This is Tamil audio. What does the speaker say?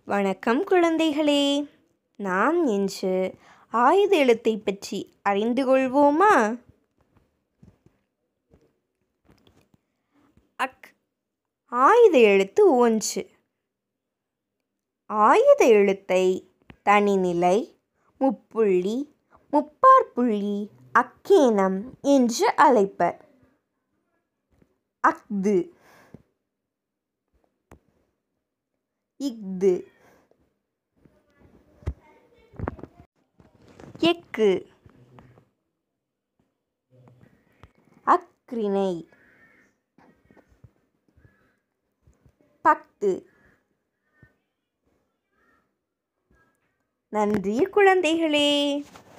வணக்கம் குழந்தைகளே நாம் இன்று ஆயுத எழுத்தை பற்றி அறிந்து கொள்வோமா அக் ஆயுத எழுத்து ஒன்று ஆயுத எழுத்தை தனிநிலை முப்புள்ளி முப்பாற்புள்ளி அக்கேனம் என்று அழைப்பர் அஃது இஃது எக்கு அக்ரிணை பத்து நன்றி குழந்தைகளே